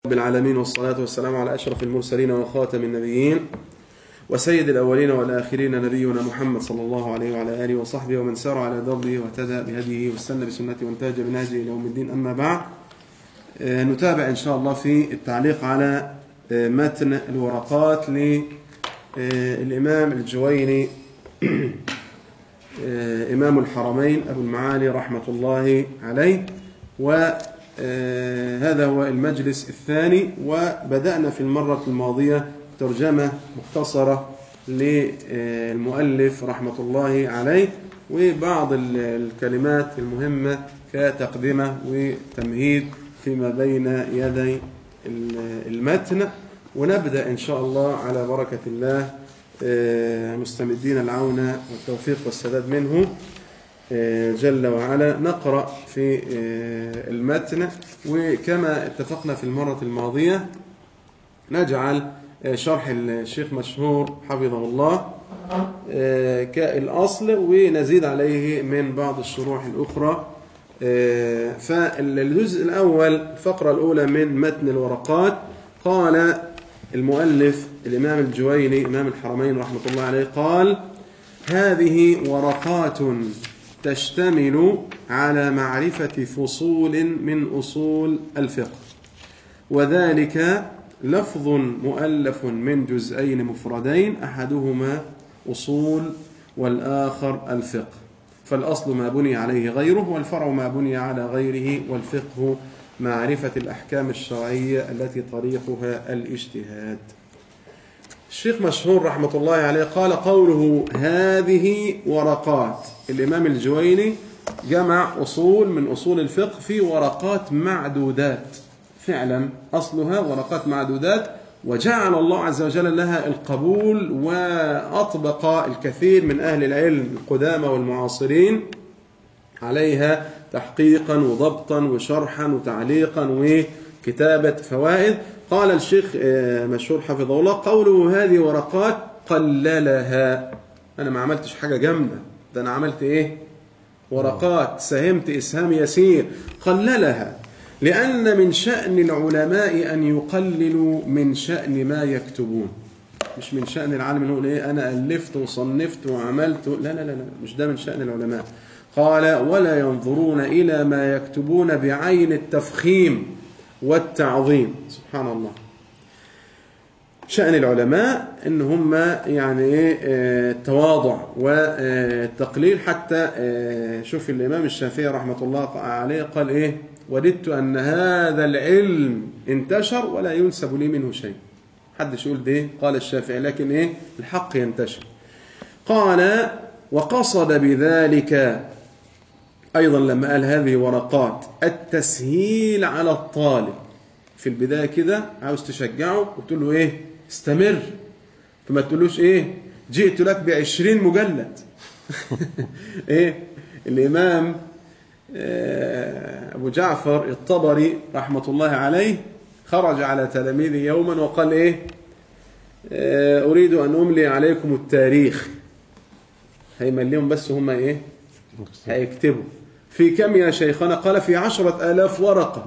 رب العالمين والصلاة والسلام على أشرف المرسلين وخاتم النبيين وسيد الأولين والآخرين نبينا محمد صلى الله عليه وعلى آله وصحبه ومن سار على دربه واهتدى بهديه واستنى بسنته وانتهج بنهجه إلى يوم الدين أما بعد آه، نتابع إن شاء الله في التعليق على آه، متن الورقات للإمام الجويني آه، إمام الحرمين أبو المعالي رحمة الله عليه وهذا هو المجلس الثاني وبدأنا في المرة الماضية ترجمة مختصرة للمؤلف رحمة الله عليه وبعض ال- الكلمات المهمة كتقدمة وتمهيد فيما بين يدي ال- المتن ونبدأ إن شاء الله على بركة الله آه، مستمدين العون والتوفيق والسداد منه آه، جل وعلا نقرأ في آه، المتن وكما اتفقنا في المرة الماضية نجعل آه، شرح الشيخ مشهور حفظه الله آه، كالأصل ونزيد عليه من بعض الشروح الأخرى آه، فالجزء الأول الفقرة الأولى من متن الورقات قال المؤلف الإمام الجويني إمام الحرمين رحمة الله عليه قال هذه ورقات تشتمل على معرفة فصول من أصول الفقه وذلك لفظ مؤلف من جزئين مفردين أحدهما أصول والآخر الفقه فالأصل ما بني عليه غيره والفرع ما بني على غيره والفقه معرفة الأحكام الشرعية التي طريقها الاجتهاد الشيخ مشهور رحمة الله عليه قال قوله هذه ورقات الإمام الجويني جمع أصول من أصول الفقه في ورقات معدودات فعلا أصلها ورقات معدودات وجعل الله عز وجل لها القبول وأطبق الكثير من أهل العلم القدامى والمعاصرين عليها تحقيقا وضبطا وشرحا وتعليقا وكتابة فوائد قال الشيخ آه، مشهور حفظه الله قوله هذه ورقات قللها أنا ما عملتش حاجة جامدة ده أنا عملت إيه ورقات ساهمت إسهام يسير قللها لأن من شأن العلماء أن يقللوا من شأن ما يكتبون مش من شأن العالم نقول إيه أنا ألفت وصنفت وعملت لا لا لا لا مش ده من شأن العلماء قال ولا ينظرون إلى ما يكتبون بعين التفخيم والتعظيم سبحان الله شأن العلماء ان هم يعني ايه آه، التواضع والتقليل حتى آه، شوف الامام الشافعي رحمه الله عليه قال ايه وددت ان هذا العلم انتشر ولا ينسب لي منه شيء حدش يقول ده قال الشافعي لكن ايه الحق ينتشر قال وقصد بذلك أيضا لما قال هذه ورقات التسهيل على الطالب في البداية كده عاوز تشجعه وتقول له إيه استمر فما تقولوش إيه جئت لك بعشرين مجلد إيه الإمام آه، أبو جعفر الطبري رحمة الله عليه خرج على تلاميذه يوما وقال إيه آه، أريد أن أملي عليكم التاريخ هيمليهم بس هم إيه هيكتبوا في كم يا شيخنا قال في عشرة آلاف ورقة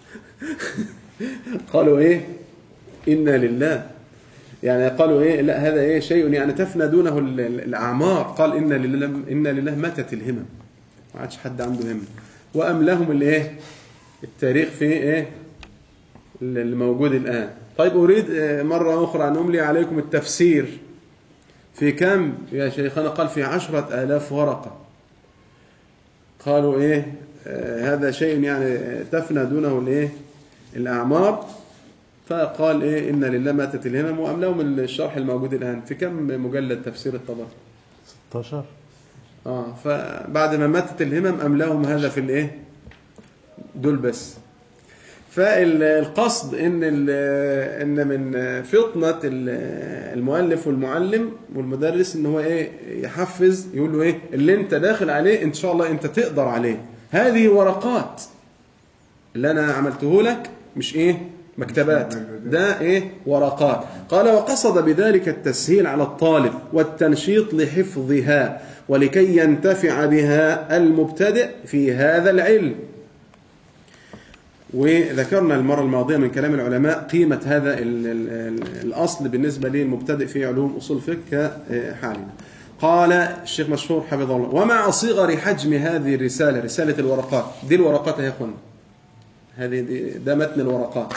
قالوا إيه إنا لله يعني قالوا إيه لا هذا إيه شيء يعني تفنى دونه ال- ال- الأعمار قال إنا لله إنا لله ماتت الهمم ما عادش حد عنده همة وأملاهم الإيه التاريخ في إيه اللي موجود الآن طيب أريد آه، مرة أخرى أن أملي عليكم التفسير في كم يا شيخنا قال في عشرة آلاف ورقة قالوا ايه آه هذا شيء يعني آه، تفنى دونه الايه الاعمار فقال ايه ان لله ماتت الهمم واملاهم الشرح الموجود الان في كم مجلد تفسير الطبري 16 اه فبعد ما ماتت الهمم املاهم هذا في الايه دول بس فالقصد ان ال- ان من فطنه ال- المؤلف والمعلم والمدرس ان هو ايه يحفز يقول له ايه اللي انت داخل عليه ان شاء الله انت تقدر عليه هذه ورقات اللي انا عملته لك مش ايه مكتبات ده ايه ورقات قال وقصد بذلك التسهيل على الطالب والتنشيط لحفظها ولكي ينتفع بها المبتدئ في هذا العلم وذكرنا المرة الماضية من كلام العلماء قيمة هذا ال ال الأصل بالنسبة للمبتدئ في علوم أصول الفقه كحالنا قال الشيخ مشهور حفظه الله ومع صغر حجم هذه الرسالة رسالة الورقات دي الورقات يا أخوان هذه دي ده متن الورقات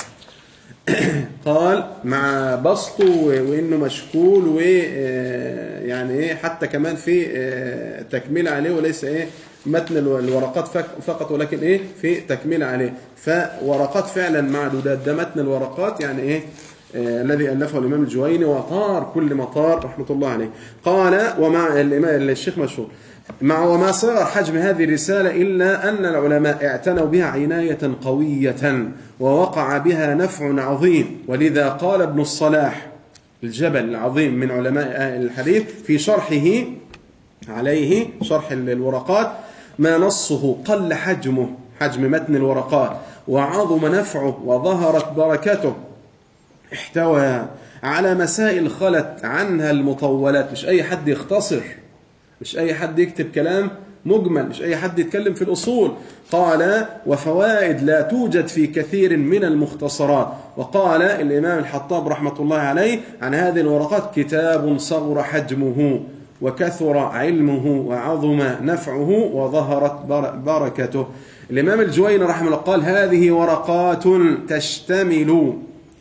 قال مع بسطه وانه مشكول ويعني ايه حتى كمان في تكميل عليه وليس ايه متن الورقات فقط ولكن ايه في تكميل عليه فورقات فعلا معدودات ده متن الورقات يعني ايه آه الذي ألفه الإمام الجويني وطار كل مطار رحمة الله عليه قال ومع الإمام الشيخ مشهور مع وما صغر حجم هذه الرسالة إلا أن العلماء اعتنوا بها عناية قوية ووقع بها نفع عظيم ولذا قال ابن الصلاح الجبل العظيم من علماء الحديث في شرحه عليه شرح الورقات ما نصه قل حجمه حجم متن الورقات وعظم نفعه وظهرت بركته احتوى على مسائل خلت عنها المطولات مش أي حد يختصر مش أي حد يكتب كلام مجمل مش أي حد يتكلم في الأصول قال وفوائد لا توجد في كثير من المختصرات وقال الإمام الحطاب رحمة الله عليه عن هذه الورقات كتاب صغر حجمه وكثر علمه وعظم نفعه وظهرت بركته الإمام الجويني رحمه الله قال هذه ورقات تشتمل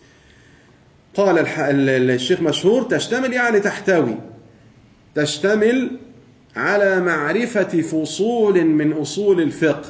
قال الشيخ مشهور تشتمل يعني تحتوي تشتمل على معرفة فصول من أصول الفقه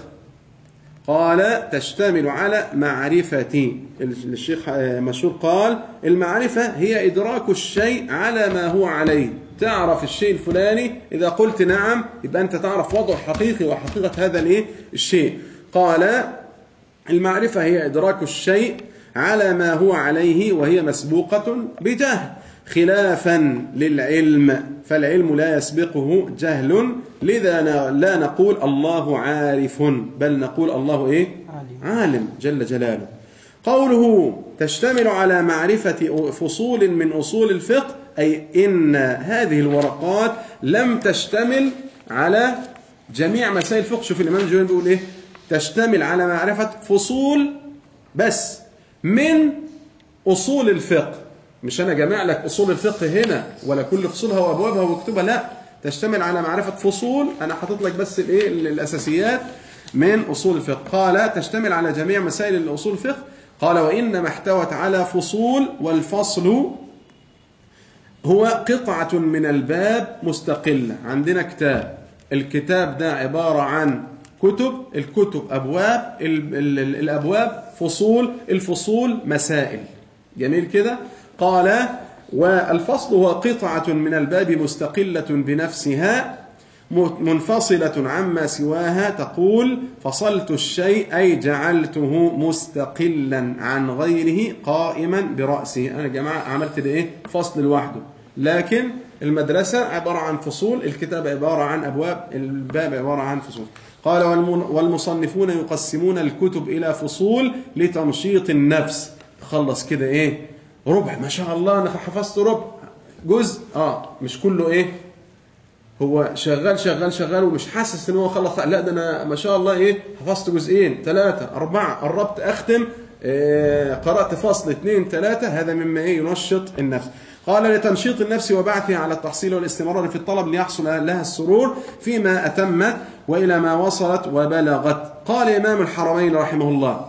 قال تشتمل على معرفة الشيخ مشهور قال المعرفة هي إدراك الشيء على ما هو عليه تعرف الشيء الفلاني إذا قلت نعم يبقى أنت تعرف وضع حقيقي وحقيقة هذا الإيه الشيء قال المعرفة هي إدراك الشيء على ما هو عليه وهي مسبوقة بجهل خلافا للعلم فالعلم لا يسبقه جهل لذا لا نقول الله عارف بل نقول الله إيه؟ عالم, عالم جل جلاله قوله تشتمل على معرفة فصول من أصول الفقه أي إن هذه الورقات لم تشتمل على جميع مسائل الفقه شوف الإمام الجويني بيقول إيه تشتمل على معرفة فصول بس من أصول الفقه مش أنا جامع لك أصول الفقه هنا ولا كل فصولها وأبوابها وكتبها لا تشتمل على معرفة فصول أنا حاطط لك بس الإيه الأساسيات من أصول الفقه قال تشتمل على جميع مسائل الأصول الفقه قال وإنما احتوت على فصول والفصل هو قطعة من الباب مستقلة عندنا كتاب الكتاب ده عبارة عن كتب الكتب أبواب ال ال ال الأبواب فصول الفصول مسائل جميل كده قال والفصل هو قطعة من الباب مستقلة بنفسها منفصلة عما سواها تقول فصلت الشيء أي جعلته مستقلا عن غيره قائما برأسه أنا يا جماعة عملت ده إيه فصل لوحده لكن المدرسة عبارة عن فصول الكتاب عبارة عن أبواب الباب عبارة عن فصول قال والمصنفون يقسمون الكتب إلى فصول لتنشيط النفس خلص كده إيه ربع ما شاء الله أنا حفظت ربع جزء آه مش كله إيه هو شغال شغال شغال ومش حاسس ان هو خلص لا ده انا ما شاء الله ايه حفظت جزئين ثلاثة أربعة قربت أختم إيه قرأت فصل اثنين ثلاثة هذا مما ايه ينشط النفس قال لتنشيط النفس وبعثها على التحصيل والاستمرار في الطلب ليحصل لها السرور فيما أتمت وإلى ما وصلت وبلغت قال إمام الحرمين رحمه الله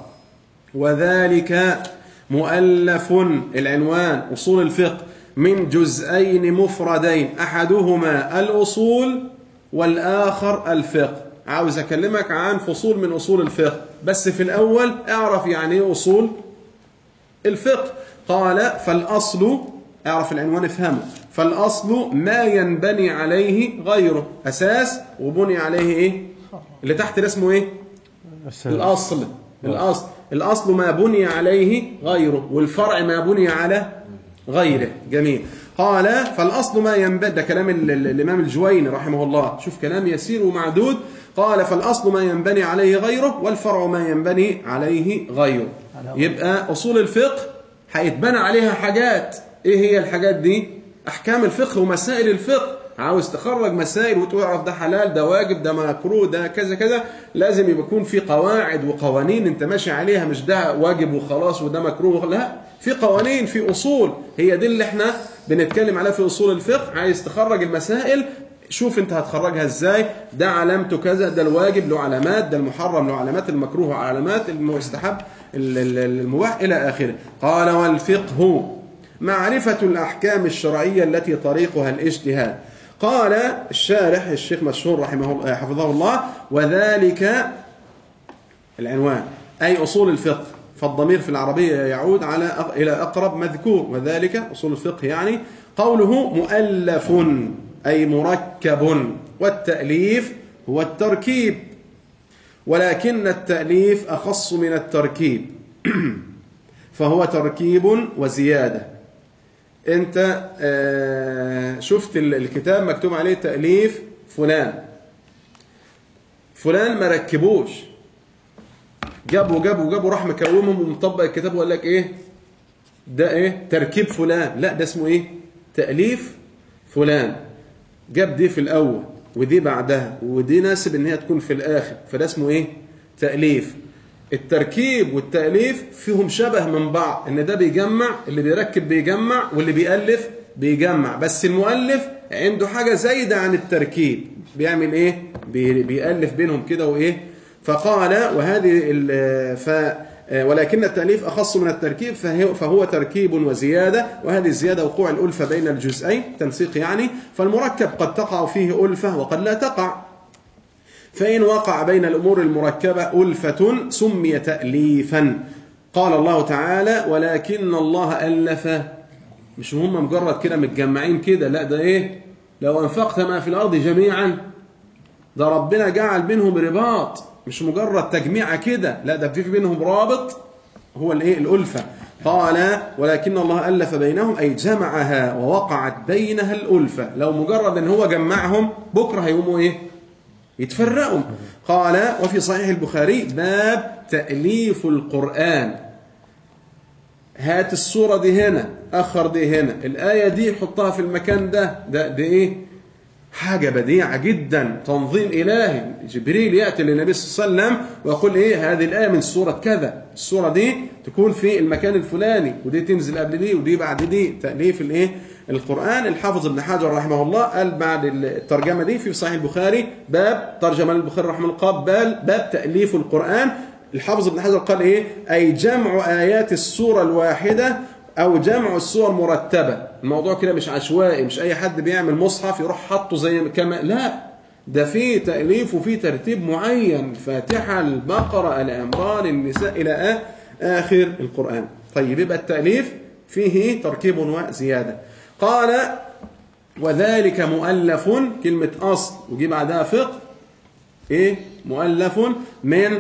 وذلك مؤلف العنوان أصول الفقه من جزئين مفردين أحدهما الأصول والآخر الفقه عاوز أكلمك عن فصول من أصول الفقه بس في الأول اعرف يعني ايه أصول الفقه قال فالأصل اعرف العنوان افهمه فالأصل ما ينبني عليه غيره أساس وبني عليه إيه اللي تحت ده اسمه إيه الأصل الأصل الأصل ما بني عليه غيره والفرع ما بني على غيره جميل قال فالأصل ما ينبني ده كلام الإمام الجويني رحمه الله شوف كلام يسير ومعدود قال فالأصل ما ينبني عليه غيره والفرع ما ينبني عليه غيره يبقى أصول الفقه هيتبنى عليها حاجات إيه هي الحاجات دي أحكام الفقه ومسائل الفقه عاوز تخرج مسائل وتعرف ده حلال ده واجب ده مكروه ده كذا كذا لازم يبقى يكون في قواعد وقوانين انت ماشي عليها مش ده واجب وخلاص وده مكروه لا في قوانين في اصول هي دي اللي احنا بنتكلم عليها في اصول الفقه عايز تخرج المسائل شوف انت هتخرجها ازاي ده علامته كذا ده الواجب له علامات ده المحرم له علامات المكروه علامات المستحب ال- ال- المباح الى اخره قال والفقه معرفة الأحكام الشرعية التي طريقها الاجتهاد قال الشارح الشيخ مشهور رحمه الله حفظه الله وذلك العنوان أي أصول الفقه فالضمير في العربية يعود على أق- إلى أقرب مذكور وذلك أصول الفقه يعني قوله مؤلف أي مركب والتأليف هو التركيب ولكن التأليف أخص من التركيب فهو تركيب وزيادة انت آه، شفت ال- الكتاب مكتوب عليه تأليف فلان فلان ما ركبوش جابوا جابوا جابوا راح مكومهم ومطبق الكتاب وقال لك ايه ده ايه تركيب فلان لا ده اسمه ايه تأليف فلان جاب دي في الاول ودي بعدها ودي ناسب ان هي تكون في الاخر فده اسمه ايه تأليف التركيب والتأليف فيهم شبه من بعض ان ده بيجمع اللي بيركب بيجمع واللي بيألف بيجمع بس المؤلف عنده حاجة زايدة عن التركيب بيعمل ايه بي- بيألف بينهم كده وايه فقال وهذه ال- ف ولكن التأليف أخص من التركيب فهو, فهو تركيب وزيادة وهذه الزيادة وقوع الألفة بين الجزئين تنسيق يعني فالمركب قد تقع فيه ألفة وقد لا تقع فإن وقع بين الأمور المركبة ألفة سمي تأليفا قال الله تعالى ولكن الله ألف مش هم مجرد كده متجمعين كده لا ده إيه لو أنفقت ما في الأرض جميعا ده ربنا جعل بينهم رباط مش مجرد تجميعة كده لا ده في بينهم رابط هو الايه الألفة قال ولكن الله ألف بينهم أي جمعها ووقعت بينها الألفة لو مجرد ان هو جمعهم بكرة هيقوموا ايه يتفرقوا قال وفي صحيح البخاري باب تأليف القرآن هات الصورة دي هنا أخر دي هنا الآية دي حطها في المكان ده ده, ده إيه حاجة بديعة جدا تنظيم إلهي جبريل يأتي للنبي صلى الله عليه وسلم ويقول إيه هذه الآية من سورة كذا السورة دي تكون في المكان الفلاني ودي تنزل قبل دي ودي بعد دي تأليف الإيه القرآن الحافظ ابن حجر رحمه الله قال بعد الترجمة دي في صحيح البخاري باب ترجمة البخاري رحمه الله قال باب, باب تأليف القرآن الحافظ ابن حجر قال إيه أي جمع آيات السورة الواحدة او جمع الصور مرتبة الموضوع كده مش عشوائي مش اي حد بيعمل مصحف يروح حاطه زي كما لا ده في تأليف وفي ترتيب معين فاتحة البقرة العمران النساء الى اخر القرآن طيب يبقى التأليف فيه تركيب وزيادة قال وذلك مؤلف كلمة اصل وجي بعدها فقه ايه مؤلف من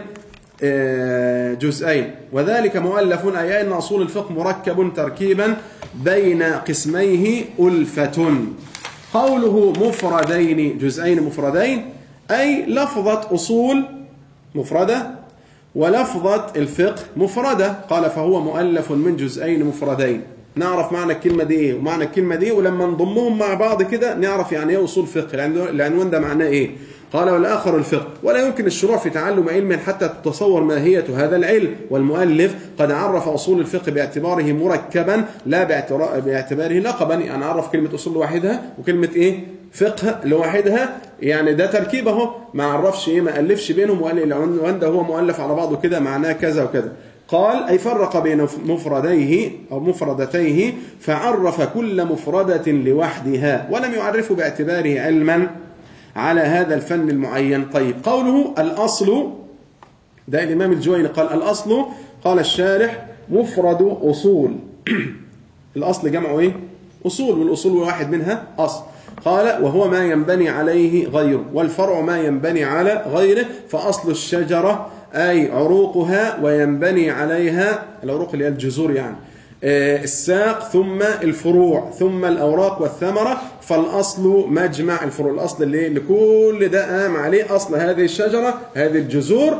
جزئين وذلك مؤلف أي أن أصول الفقه مركب تركيبا بين قسميه ألفة قوله مفردين جزئين مفردين أي لفظة أصول مفردة ولفظة الفقه مفردة قال فهو مؤلف من جزئين مفردين نعرف معنى الكلمة دي ايه ومعنى الكلمة دي ولما نضمهم مع بعض كده نعرف يعني ايه أصول فقه العنوان ده معناه ايه قال والآخر الفقه ولا يمكن الشروع في تعلم علم حتى تتصور ماهية هذا العلم والمؤلف قد عرف أصول الفقه باعتباره مركبا لا باعتباره لقبا يعني عرف كلمة أصول لوحدها وكلمة إيه فقه لوحدها يعني ده تركيب اهو ما عرفش إيه ما ألفش بينهم وقال العنوان ده هو مؤلف على بعضه كده معناه كذا وكذا قال أي فرق بين مفرديه أو مفردتيه فعرف كل مفردة لوحدها ولم يعرفه باعتباره علما على هذا الفن المعين طيب قوله الأصل ده الإمام الجويني قال الأصل قال الشارح مفرد أصول الأصل جمعه إيه؟ أصول والأصول واحد منها أصل قال وهو ما ينبني عليه غيره والفرع ما ينبني على غيره فأصل الشجرة أي عروقها وينبني عليها العروق اللي هي الجذور يعني الساق ثم الفروع ثم الأوراق والثمرة فالأصل مجمع الفروع الأصل اللي لكل ده قام عليه أصل هذه الشجرة هذه الجذور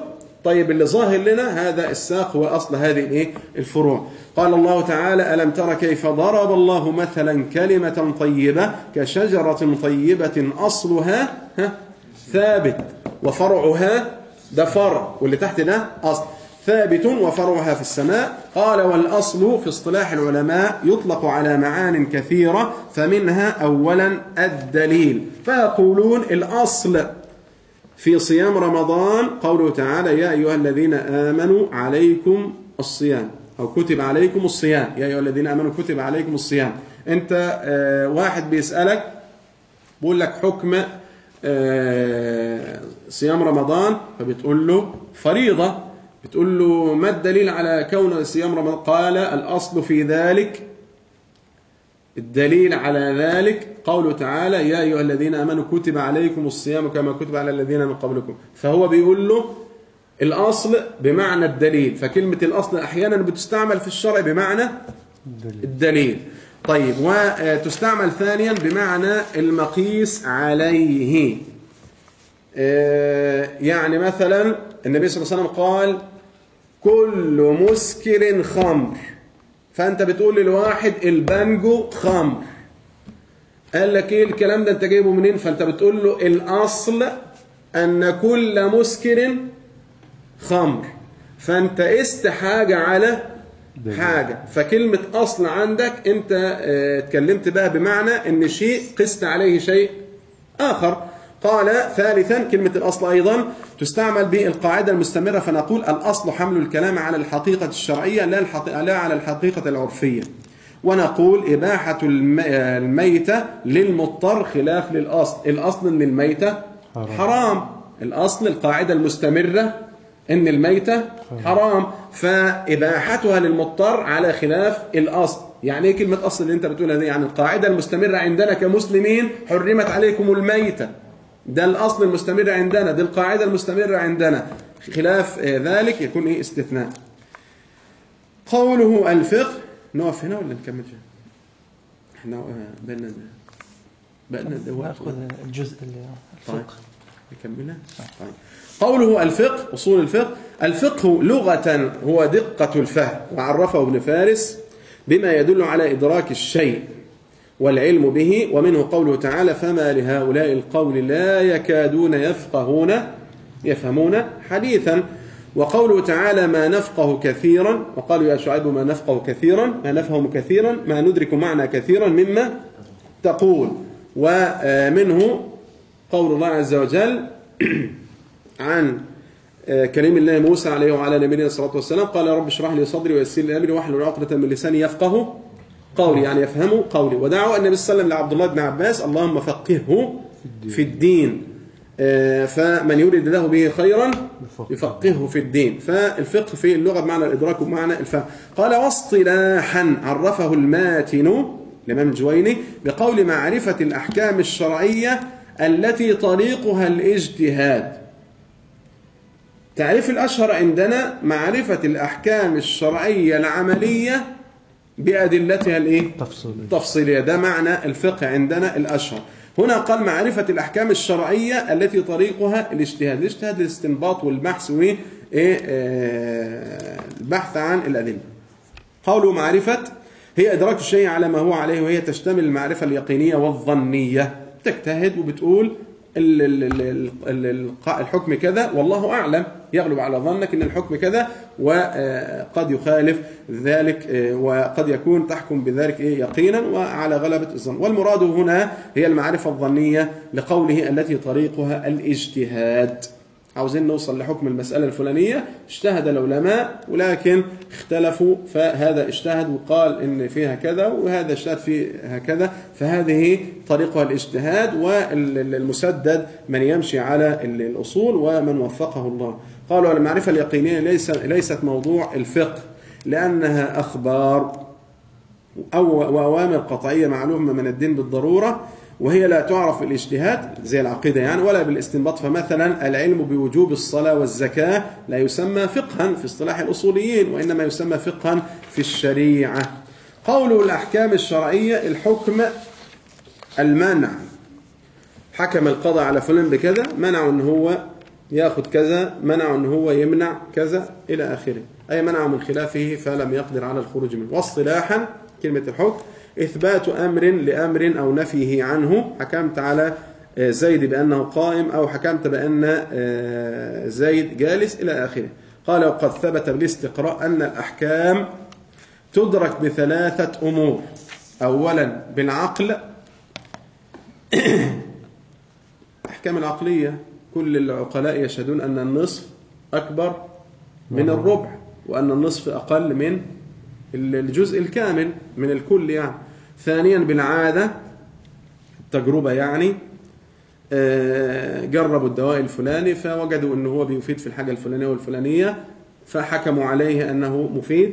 طيب اللي ظاهر لنا هذا الساق هو أصل هذه الإيه؟ الفروع قال الله تعالى ألم تر كيف ضرب الله مثلا كلمة طيبة كشجرة طيبة أصلها ها ثابت وفرعها ده فرع واللي تحت ده أصل ثابت وفرعها في السماء قال والأصل في اصطلاح العلماء يطلق على معان كثيرة فمنها أولا الدليل فيقولون الأصل في صيام رمضان قوله تعالى يا أيها الذين آمنوا عليكم الصيام أو كتب عليكم الصيام يا أيها الذين آمنوا كتب عليكم الصيام أنت آه، واحد بيسألك بيقول لك حكم آه، صيام رمضان فبتقول له فريضة بتقول له ما الدليل على كون صيام رمضان قال الأصل في ذلك الدليل على ذلك قوله تعالى يا أيها الذين آمنوا كتب عليكم الصيام كما كتب على الذين من قبلكم فهو بيقول له الأصل بمعنى الدليل فكلمة الأصل أحيانا بتستعمل في الشرع بمعنى الدليل طيب وتستعمل ثانيا بمعنى المقيس عليه آه، يعني مثلا النبي صلى الله عليه وسلم قال كل مسكر خمر فأنت بتقول للواحد البانجو خمر قال لك ايه الكلام ده انت جايبه منين فانت بتقول له الاصل ان كل مسكر خمر فانت قست حاجه على حاجه فكلمه اصل عندك انت اه اتكلمت بقى بمعنى ان شيء قست عليه شيء اخر قال ثالثا كلمة الأصل أيضا تستعمل بالقاعدة المستمرة فنقول الأصل حمل الكلام على الحقيقة الشرعية لا, الحقيقة لا على الحقيقة العرفية ونقول إباحة الميتة للمضطر خلاف للأصل الأصل أن الميتة حرام, حرام. الأصل القاعدة المستمرة أن الميتة حرام فإباحتها للمضطر على خلاف الأصل يعني ايه كلمة أصل اللي أنت بتقولها دي يعني القاعدة المستمرة عندنا كمسلمين حرمت عليكم الميتة ده الأصل المستمر عندنا دي القاعدة المستمرة عندنا خلاف ذلك يكون إيه استثناء قوله الفقه نقف هنا ولا نكمل فيه احنا بقلنا بقلنا ناخذ الجزء الفقه طيب. نكملها طيب قوله الفقه أصول الفقه الفقه لغة هو دقة الفهم وعرفه ابن فارس بما يدل على إدراك الشيء والعلم به ومنه قوله تعالى فما لهؤلاء القول لا يكادون يفقهون يفهمون حديثا وقوله تعالى ما نفقه كثيرا وقالوا يا شعيب ما نفقه كثيرا ما نفهم كثيرا ما ندرك معنى كثيرا مما تقول ومنه قول الله عز وجل عن كريم الله موسى عليه وعلى نبينا الصلاة والسلام قال يا رب اشرح لي صدري ويسر لي أمري واحلل عقدة من لساني يفقه قولي يعني يفهموا قولي ودعوا النبي صلى الله عليه وسلم لعبد الله بن عباس اللهم فقهه في الدين فمن يريد له به خيرا يفقهه في الدين فالفقه في اللغة بمعنى الإدراك ومعنى الفهم قال واصطلاحا عرفه الماتن الإمام الجويني بقول معرفة الأحكام الشرعية التي طريقها الاجتهاد تعريف الأشهر عندنا معرفة الأحكام الشرعية العملية بأدلتها الايه تفصيلية تفصيلية ده معنى الفقه عندنا الأشهر هنا قال معرفة الأحكام الشرعية التي طريقها الاجتهاد الاجتهاد الاستنباط والبحث والبحث عن الأدلة قوله معرفة هي إدراك الشيء على ما هو عليه وهي تشتمل المعرفة اليقينية والظنية تجتهد وبتقول الحكم كذا والله أعلم يغلب على ظنك أن الحكم كذا وقد يخالف ذلك وقد يكون تحكم بذلك يقينا وعلى غلبة الظن والمراد هنا هي المعرفة الظنية لقوله التي طريقها الاجتهاد عاوزين نوصل لحكم المسألة الفلانية اجتهد العلماء ولكن اختلفوا فهذا اجتهد وقال ان فيها كذا وهذا اجتهد فيها كذا فهذه طريقها الاجتهاد والمسدد من يمشي على الأصول ومن وفقه الله قالوا المعرفة اليقينية ليس ليست موضوع الفقه لأنها أخبار أو وأوامر قطعية معلومة من الدين بالضرورة وهي لا تعرف بالاجتهاد زي العقيدة يعني ولا بالاستنباط فمثلا العلم بوجوب الصلاة والزكاة لا يسمى فقها في اصطلاح الأصوليين وإنما يسمى فقها في الشريعة قول الأحكام الشرعية الحكم المنع حكم القضاء على فلان بكذا منع ان هو ياخد كذا منع ان هو يمنع كذا الى اخره اي منع من خلافه فلم يقدر على الخروج منه واصطلاحا كلمه الحكم اثبات امر لامر او نفيه عنه حكمت على آه، زيد بانه قائم او حكمت بان آه، زيد جالس الى اخره قال وقد ثبت بالاستقراء ان الاحكام تدرك بثلاثه امور اولا بالعقل الأحكام العقلية كل العقلاء يشهدون أن النصف أكبر من الربع وأن النصف أقل من الجزء الكامل من الكل يعني ثانيا بالعادة التجربة يعني آه، جربوا الدواء الفلاني فوجدوا أنه هو بيفيد في الحاجة الفلانية والفلانية فحكموا عليه أنه مفيد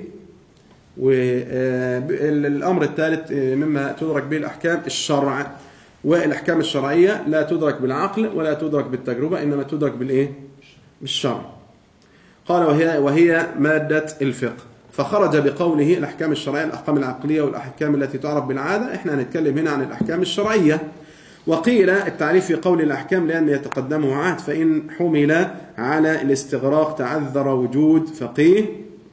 والأمر الثالث آه، مما تدرك به الأحكام الشرع والأحكام الشرعية لا تدرك بالعقل ولا تدرك بالتجربة إنما تدرك بالإيه؟ بالشرع قال وهي, وهي مادة الفقه فخرج بقوله الأحكام الشرعية الأحكام العقلية والأحكام التي تعرف بالعادة إحنا هنتكلم هنا عن الأحكام الشرعية وقيل التعريف في قول الأحكام لأن يتقدمه عهد فإن حمل على الاستغراق تعذر وجود فقيه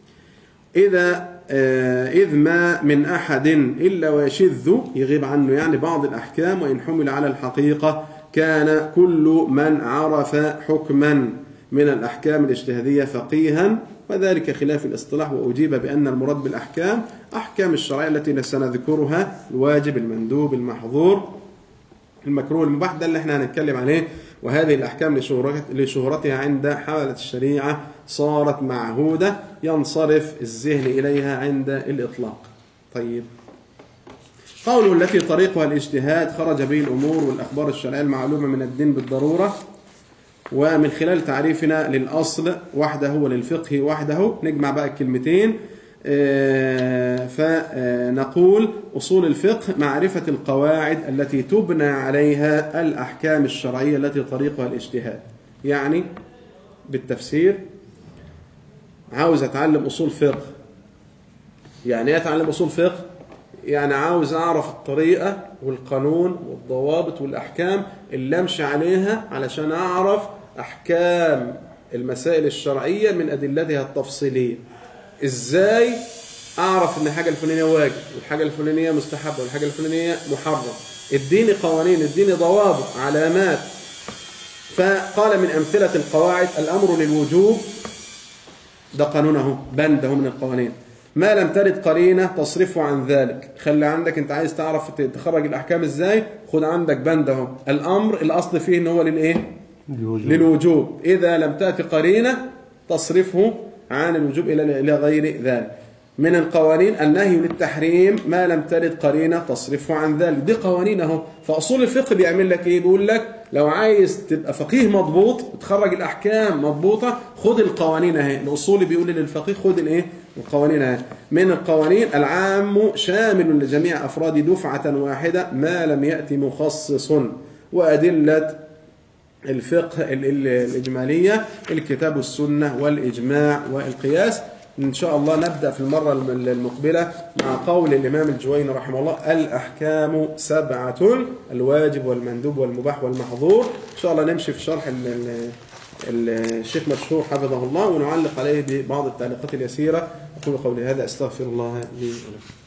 إذا آه، إذ ما من أحد إلا ويشذ يغيب عنه يعني بعض الأحكام وإن حمل على الحقيقة كان كل من عرف حكما من الأحكام الاجتهادية فقيها وذلك خلاف الاصطلاح وأجيب بأن المراد بالأحكام أحكام الشرعية التي سنذكرها الواجب المندوب المحظور المكروه المباح ده اللي احنا هنتكلم عليه وهذه الأحكام لشهرت- لشهرتها عند حملة الشريعة صارت معهودة ينصرف الذهن إليها عند الإطلاق طيب قوله التي طريقها الاجتهاد خرج به الأمور والأخبار الشرعية المعلومة من الدين بالضرورة ومن خلال تعريفنا للأصل وحده وللفقه وحده نجمع بقى الكلمتين آه، فنقول أصول الفقه معرفة القواعد التي تبنى عليها الأحكام الشرعية التي طريقها الاجتهاد يعني بالتفسير عاوز أتعلم أصول فقه يعني ايه اتعلم اصول فقه يعني عاوز اعرف الطريقه والقانون والضوابط والاحكام اللي امشي عليها علشان اعرف احكام المسائل الشرعيه من ادلتها التفصيليه ازاي اعرف ان الحاجه الفلانيه واجب والحاجه الفلانيه مستحبه والحاجه الفلانيه محرم اديني قوانين اديني ضوابط علامات فقال من امثله القواعد الامر للوجوب ده قانونه بند اهو من القوانين ما لم ترد قرينه تصرفه عن ذلك خلي عندك انت عايز تعرف ت- تخرج الاحكام ازاي خد عندك بند اهو الامر الاصل فيه ان هو للايه للوجوب اذا لم تاتي قرينه تصرفه عن الوجوب الى الى غير ذلك من القوانين النهي للتحريم ما لم ترد قرينه تصرفه عن ذلك دي قوانين اهو فاصول الفقه بيعمل لك ايه بيقول لك لو عايز تبقى فقيه مضبوط تخرج الاحكام مضبوطه خد القوانين اهي الاصولي بيقول للفقيه خد الايه القوانين اهي من القوانين العام شامل لجميع افراد دفعه واحده ما لم ياتي مخصص وادله الفقه ال- ال- الإجمالية الكتاب والسنة والإجماع والقياس إن شاء الله نبدأ في المرة الم- المقبلة مع قول الإمام الجويني رحمه الله الأحكام سبعة الواجب والمندوب والمباح والمحظور إن شاء الله نمشي في شرح ال- ال- ال- الشيخ مشهور حفظه الله ونعلق عليه ببعض التعليقات اليسيرة أقول قولي هذا أستغفر الله لي ولكم